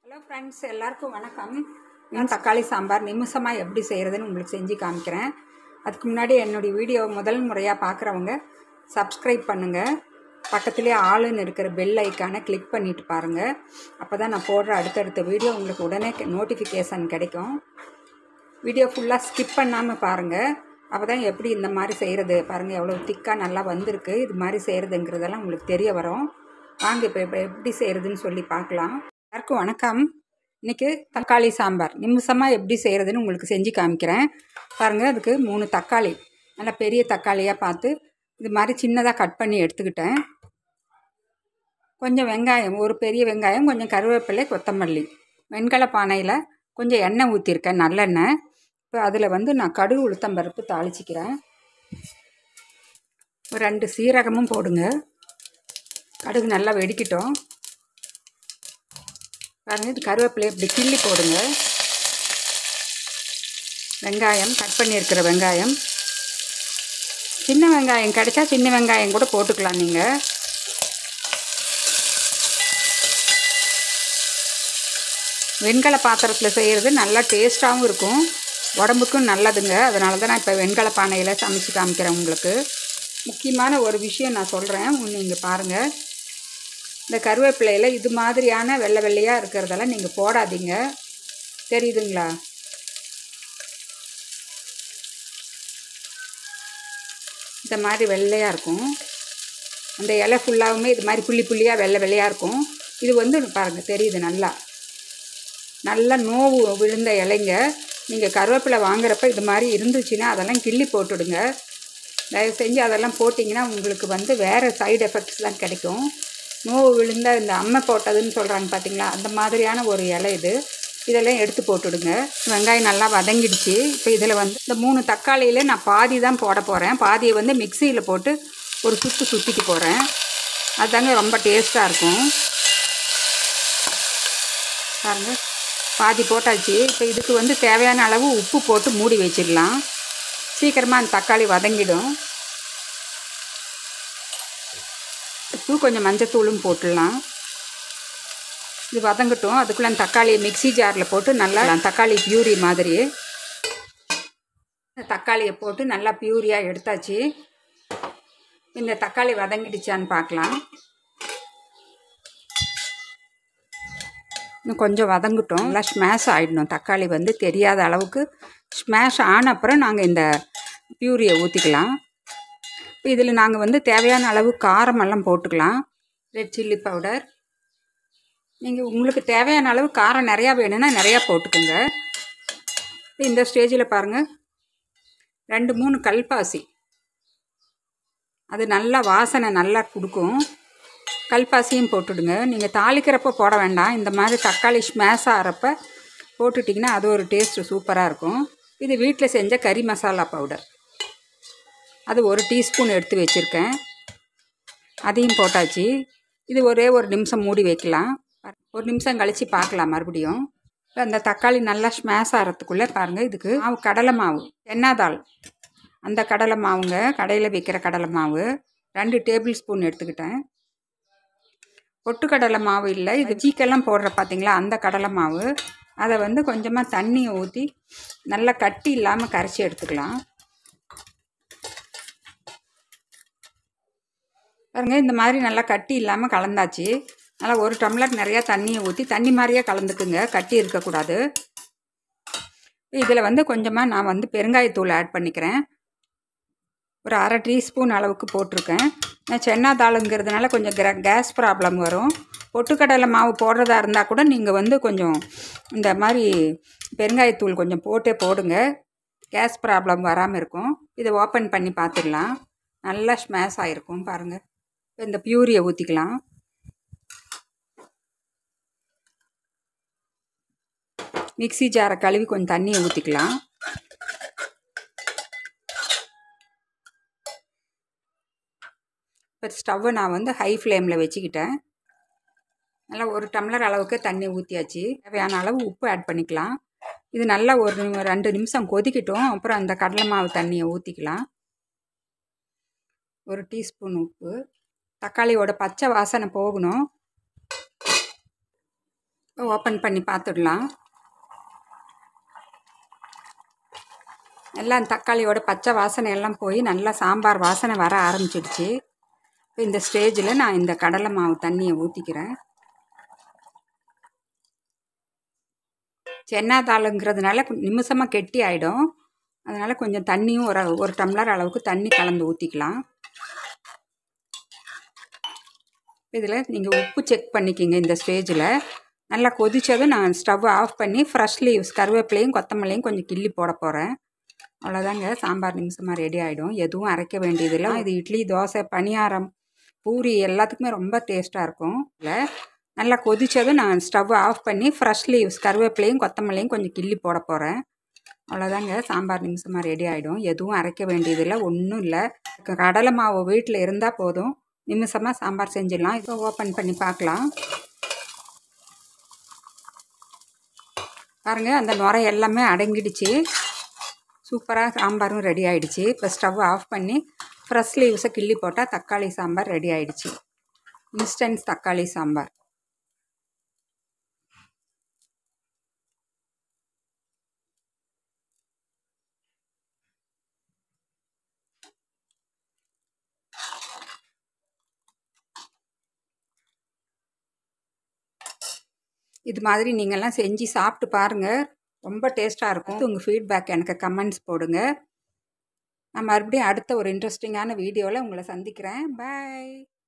hello friends எல்லாருக்கும் வணக்கம் நான் தக்காளி சாம்பார் நிமிஷமாக எப்படி செய்கிறதுன்னு உங்களுக்கு செஞ்சு காமிக்கிறேன் அதுக்கு முன்னாடி என்னுடைய வீடியோ முதல் முறையாக பார்க்குறவங்க சப்ஸ்கிரைப் பண்ணுங்கள் பக்கத்துலேயே ஆளுன்னு இருக்கிற பெல் ஐக்கானை கிளிக் பண்ணிட்டு பாருங்கள் அப்போ தான் நான் போடுற அடுத்தடுத்த வீடியோ உங்களுக்கு உடனே நோட்டிஃபிகேஷன் கிடைக்கும் வீடியோ ஃபுல்லாக ஸ்கிப் பண்ணாமல் பாருங்கள் அப்போ தான் எப்படி இந்த மாதிரி செய்கிறது பாருங்கள் எவ்வளோ திக்காக நல்லா வந்திருக்கு இது மாதிரி செய்கிறதுங்கிறதெல்லாம் உங்களுக்கு தெரிய வரும் வாங்க இப்போ இப்போ எப்படி செய்கிறதுன்னு சொல்லி பார்க்கலாம் எல்லாருக்கும் வணக்கம் இன்றைக்கி தக்காளி சாம்பார் நிமிஷமாக எப்படி செய்கிறதுன்னு உங்களுக்கு செஞ்சு காமிக்கிறேன் பாருங்கள் அதுக்கு மூணு தக்காளி நல்லா பெரிய தக்காளியாக பார்த்து இது மாதிரி சின்னதாக கட் பண்ணி எடுத்துக்கிட்டேன் கொஞ்சம் வெங்காயம் ஒரு பெரிய வெங்காயம் கொஞ்சம் கருவேப்பிலை கொத்தமல்லி வெண்கல பானையில் கொஞ்சம் எண்ணெய் ஊற்றிருக்கேன் நல்லெண்ணெய் இப்போ அதில் வந்து நான் கடுகு உளுத்தம்பருப்பு தாளிச்சிக்கிறேன் ஒரு ரெண்டு சீரகமும் போடுங்க கடுகு நல்லா வெடிக்கட்டும் பாருங்கள் இது கருவேப்பிலை இப்படி கிள்ளி போடுங்க வெங்காயம் கட் பண்ணியிருக்கிற வெங்காயம் சின்ன வெங்காயம் கிடைச்சா சின்ன வெங்காயம் கூட போட்டுக்கலாம் நீங்கள் வெண்கல பாத்திரத்தில் செய்கிறது நல்லா டேஸ்ட்டாகவும் இருக்கும் உடம்புக்கும் நல்லதுங்க அதனால தான் நான் இப்போ வெண்கல பானையில் சமைச்சு காமிக்கிறேன் உங்களுக்கு முக்கியமான ஒரு விஷயம் நான் சொல்கிறேன் நீங்கள் பாருங்கள் இந்த கருவேப்பிலையில் இது மாதிரியான வெள்ளை வெள்ளையாக இருக்கிறதெல்லாம் நீங்கள் போடாதீங்க தெரியுதுங்களா இந்த மாதிரி வெள்ளையாக இருக்கும் அந்த இலை ஃபுல்லாகவுமே இது மாதிரி புள்ளி புள்ளியாக வெள்ளை வெள்ளையாக இருக்கும் இது வந்து பாருங்கள் தெரியுது நல்லா நல்லா நோவு விழுந்த இலைங்க நீங்கள் கருவேப்பிலை வாங்குறப்ப இது மாதிரி இருந்துச்சுன்னா அதெல்லாம் கிள்ளி போட்டுடுங்க தயவு செஞ்சு அதெல்லாம் போட்டிங்கன்னா உங்களுக்கு வந்து வேறு சைடு எஃபெக்ட்ஸ்லாம் கிடைக்கும் நோவு விழுந்த இந்த அம்மை போட்டதுன்னு சொல்கிறாங்க பார்த்தீங்களா அந்த மாதிரியான ஒரு இலை இது இதெல்லாம் எடுத்து போட்டுடுங்க வெங்காயம் நல்லா வதங்கிடுச்சு இப்போ இதில் வந்து இந்த மூணு தக்காளியில் நான் பாதி தான் போட போகிறேன் பாதியை வந்து மிக்சியில் போட்டு ஒரு சுற்று சுற்றிட்டு போகிறேன் அதுதாங்க ரொம்ப டேஸ்ட்டாக இருக்கும் பாருங்கள் பாதி போட்டாச்சு இப்போ இதுக்கு வந்து தேவையான அளவு உப்பு போட்டு மூடி வச்சிடலாம் சீக்கிரமாக அந்த தக்காளி வதங்கிடும் உப்பு கொஞ்சம் மஞ்சத்தூளும் போட்டுடலாம் இது வதங்கட்டும் அதுக்குள்ளே அந்த தக்காளியை மிக்சி ஜாரில் போட்டு நல்லா தக்காளி பியூரி மாதிரி தக்காளியை போட்டு நல்லா பியூரியாக எடுத்தாச்சு இந்த தக்காளி வதங்கிடுச்சான்னு பார்க்கலாம் இன்னும் கொஞ்சம் வதங்கட்டும் நல்லா ஸ்மேஷ் ஆகிடணும் தக்காளி வந்து தெரியாத அளவுக்கு ஸ்மேஷ் ஆன அப்புறம் நாங்கள் இந்த பியூரியை ஊற்றிக்கலாம் இப்போ இதில் நாங்கள் வந்து தேவையான அளவு காரமெல்லாம் போட்டுக்கலாம் ரெட் சில்லி பவுடர் நீங்கள் உங்களுக்கு தேவையான அளவு காரம் நிறையா வேணும்னா நிறையா போட்டுக்கோங்க இப்போ இந்த ஸ்டேஜில் பாருங்கள் ரெண்டு மூணு கல்பாசி அது நல்லா வாசனை நல்லா கொடுக்கும் கல்பாசியும் போட்டுடுங்க நீங்கள் தாளிக்கிறப்ப போட வேண்டாம் இந்த மாதிரி தக்காளி ஸ்மேஷ் ஆகிறப்ப போட்டுட்டிங்கன்னா அது ஒரு டேஸ்ட்டு சூப்பராக இருக்கும் இது வீட்டில் செஞ்ச கறி மசாலா பவுடர் அது ஒரு டீஸ்பூன் எடுத்து வச்சுருக்கேன் அதையும் போட்டாச்சு இது ஒரே ஒரு நிமிஷம் மூடி வைக்கலாம் ஒரு நிமிஷம் கழித்து பார்க்கலாம் மறுபடியும் இப்போ அந்த தக்காளி நல்லா ஸ்மேஷ் ஆகிறதுக்குள்ளே பாருங்கள் இதுக்கு மாவு கடலை மாவு எண்ணாதாள் அந்த கடலை மாவுங்க கடையில் விற்கிற கடலை மாவு ரெண்டு டேபிள் ஸ்பூன் எடுத்துக்கிட்டேன் பொட்டுக்கடலை மாவு இல்லை இது சீக்கெல்லாம் போடுற பார்த்தீங்களா அந்த கடலை மாவு அதை வந்து கொஞ்சமாக தண்ணியை ஊற்றி நல்லா கட்டி இல்லாமல் கரைச்சி எடுத்துக்கலாம் பாருங்க இந்த மாதிரி நல்லா கட்டி இல்லாமல் கலந்தாச்சு நல்லா ஒரு டம்ளர் நிறையா தண்ணியை ஊற்றி தண்ணி மாதிரியே கலந்துக்குங்க கட்டி இருக்கக்கூடாது இதில் வந்து கொஞ்சமாக நான் வந்து பெருங்காயத்தூள் ஆட் பண்ணிக்கிறேன் ஒரு அரை டீஸ்பூன் அளவுக்கு போட்டிருக்கேன் நான் சென்னா தாளுங்கிறதுனால கொஞ்சம் கிர கேஸ் ப்ராப்ளம் வரும் பொட்டுக்கடலை மாவு போடுறதா இருந்தால் கூட நீங்கள் வந்து கொஞ்சம் இந்த மாதிரி பெருங்காயத்தூள் கொஞ்சம் போட்டே போடுங்க கேஸ் ப்ராப்ளம் வராமல் இருக்கும் இதை ஓப்பன் பண்ணி பார்த்துடலாம் நல்லா ஸ்மேஷ் ஆகிருக்கும் பாருங்கள் இந்த பியூரியை ஊற்றிக்கலாம் மிக்சி ஜாரை கழுவி கொஞ்சம் தண்ணியை ஊற்றிக்கலாம் இப்போ ஸ்டவ்வை நான் வந்து ஹை ஃப்ளேமில் வச்சுக்கிட்டேன் நல்லா ஒரு டம்ளர் அளவுக்கு தண்ணி ஊற்றியாச்சு தேவையான அளவு உப்பு ஆட் பண்ணிக்கலாம் இது நல்லா ஒரு ரெண்டு நிமிஷம் கொதிக்கட்டும் அப்புறம் அந்த கடலை மாவு தண்ணியை ஊற்றிக்கலாம் ஒரு டீஸ்பூன் உப்பு தக்காளியோட பச்சை வாசனை போகணும் ஓப்பன் பண்ணி பார்த்துடலாம் எல்லாம் தக்காளியோட பச்சை வாசனை எல்லாம் போய் நல்லா சாம்பார் வாசனை வர ஆரம்பிச்சிடுச்சு இப்போ இந்த ஸ்டேஜில் நான் இந்த கடலை மாவு தண்ணியை ஊற்றிக்கிறேன் சென்னா தாளுங்கிறதுனால நிமிஷமாக கெட்டி ஆகிடும் அதனால் கொஞ்சம் தண்ணியும் ஒரு ஒரு டம்ளர் அளவுக்கு தண்ணி கலந்து ஊற்றிக்கலாம் இதில் நீங்கள் உப்பு செக் பண்ணிக்கிங்க இந்த ஸ்டேஜில் நல்லா கொதித்ததும் நான் ஸ்டவ் ஆஃப் பண்ணி ஃப்ரெஷ் லீவ்ஸ் கருவேப்பிலையும் கொத்தமல்லியும் கொஞ்சம் கிள்ளி போட போகிறேன் அவ்வளோதாங்க சாம்பார் நிமிஷமாக ரெடி ஆகிடும் எதுவும் அரைக்க வேண்டியதில்லை இது இட்லி தோசை பணியாரம் பூரி எல்லாத்துக்குமே ரொம்ப டேஸ்ட்டாக இருக்கும் இல்லை நல்லா கொதித்ததும் நான் ஸ்டவ் ஆஃப் பண்ணி ஃப்ரெஷ் லீவ்ஸ் கருவேப்பிலையும் கொத்தமல்லியும் கொஞ்சம் கிள்ளி போட போகிறேன் அவ்வளோதாங்க சாம்பார் நிமிஷமாக ரெடி ஆகிடும் எதுவும் அரைக்க வேண்டியதில்லை ஒன்றும் இல்லை கடலை மாவு வீட்டில் இருந்தால் போதும் நிமிஷமாக சாம்பார் செஞ்சிடலாம் இப்போ ஓப்பன் பண்ணி பார்க்கலாம் பாருங்கள் அந்த நுரை எல்லாமே அடங்கிடுச்சு சூப்பராக சாம்பாரும் ரெடி ஆகிடுச்சு இப்போ ஸ்டவ் ஆஃப் பண்ணி ஃப்ரெஷ் லீவ்ஸை கிள்ளி போட்டால் தக்காளி சாம்பார் ரெடி ஆகிடுச்சு இன்ஸ்டன்ட் தக்காளி சாம்பார் இது மாதிரி நீங்கள்லாம் செஞ்சு சாப்பிட்டு பாருங்கள் ரொம்ப டேஸ்ட்டாக இருக்கும் உங்கள் ஃபீட்பேக் எனக்கு கமெண்ட்ஸ் போடுங்க நான் மறுபடியும் அடுத்த ஒரு இன்ட்ரெஸ்டிங்கான வீடியோவில் உங்களை சந்திக்கிறேன் பாய்